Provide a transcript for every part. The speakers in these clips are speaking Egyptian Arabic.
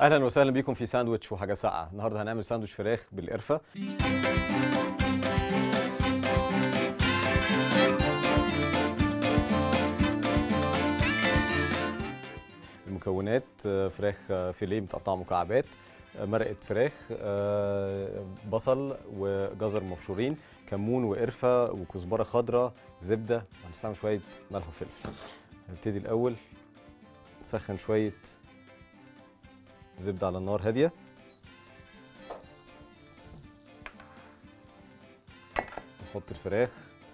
اهلا وسهلا بيكم في ساندوتش وحاجه ساقعه النهارده هنعمل ساندوتش فراخ بالقرفه المكونات آه، فراخ آه، فيليه متقطعه مكعبات آه، مرقه فراخ آه، بصل وجزر مبشورين كمون وقرفه وكزبره خضراء زبده وهنستعمل شويه ملح وفلفل هنبتدي الاول نسخن شويه زبده على النار هاديه نحط الفراخ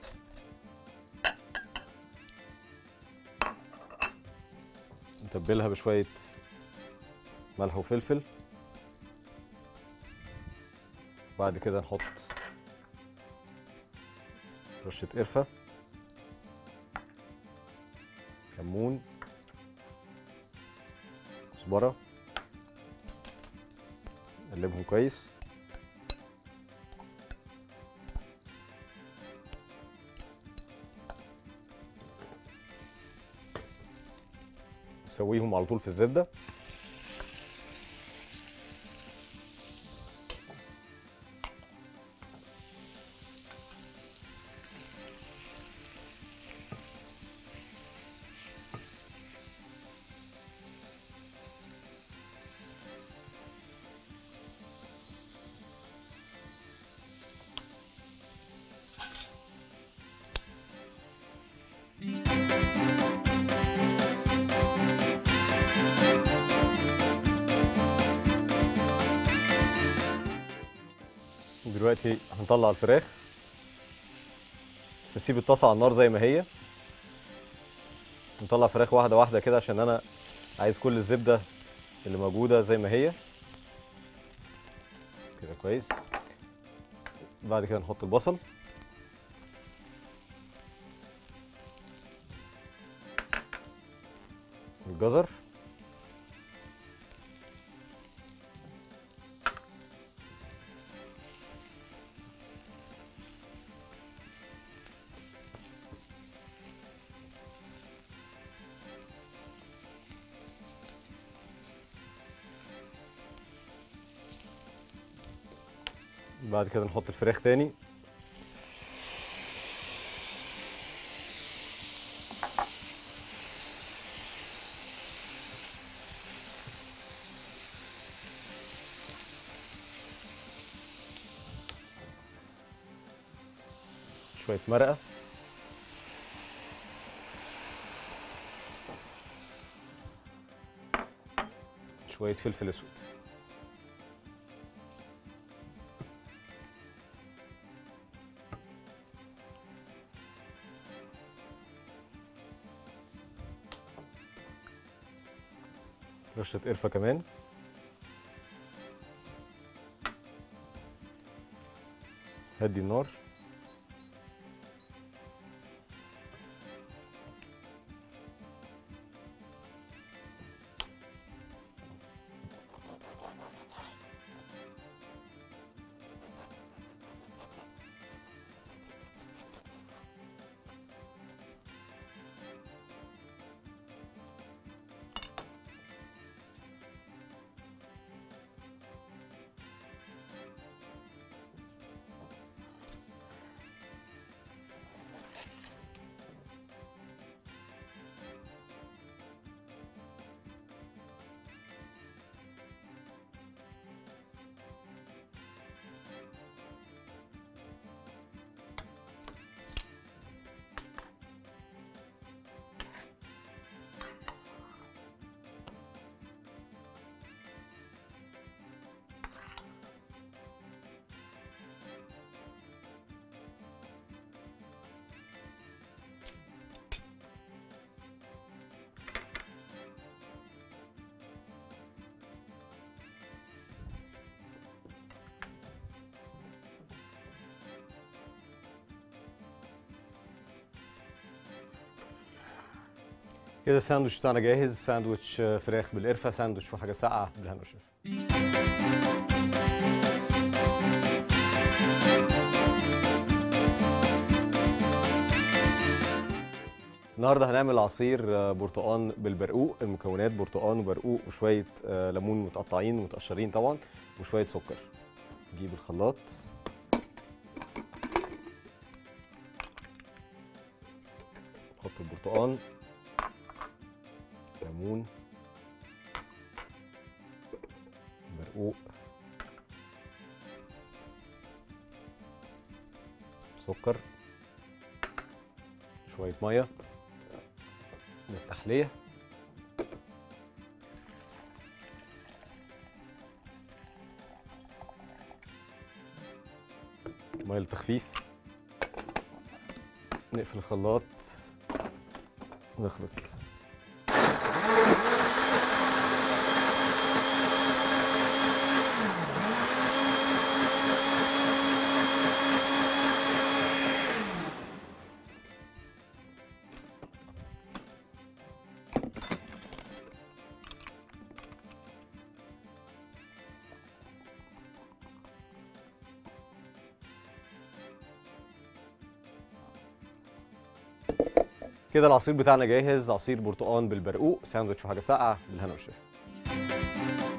نتبلها بشويه ملح وفلفل بعد كده نحط رشه قرفه كمون كزبره نقلبهم كويس نسويهم على طول في الزبده دلوقتي هنطلع الفراخ بس اسيب الطاسه على النار زي ما هي نطلع فراخ واحده واحده كده عشان انا عايز كل الزبده اللي موجوده زي ما هي كده كويس بعد كده نحط البصل الجزر بعد كده نحط الفراخ تاني شوية مرقة شوية فلفل اسود رشة قرفة كمان هدي النار كده الساندوتش بتاعنا جاهز ساندوتش آه، فراخ بالقرفه ساندوتش وحاجه ساقعه بالهنا والشفا النهارده هنعمل عصير آه، برتقان بالبرقوق المكونات برتقان وبرقوق وشويه آه، ليمون متقطعين ومتقشرين طبعا وشويه سكر نجيب الخلاط نحط البرتقان ليمون برقوق سكر شويه ميه للتحليه ميه للتخفيف نقفل الخلاط ونخلط كده العصير بتاعنا جاهز عصير برتقان بالبرقوق ساندوتش وحاجه ساقعه بالهنا والشفا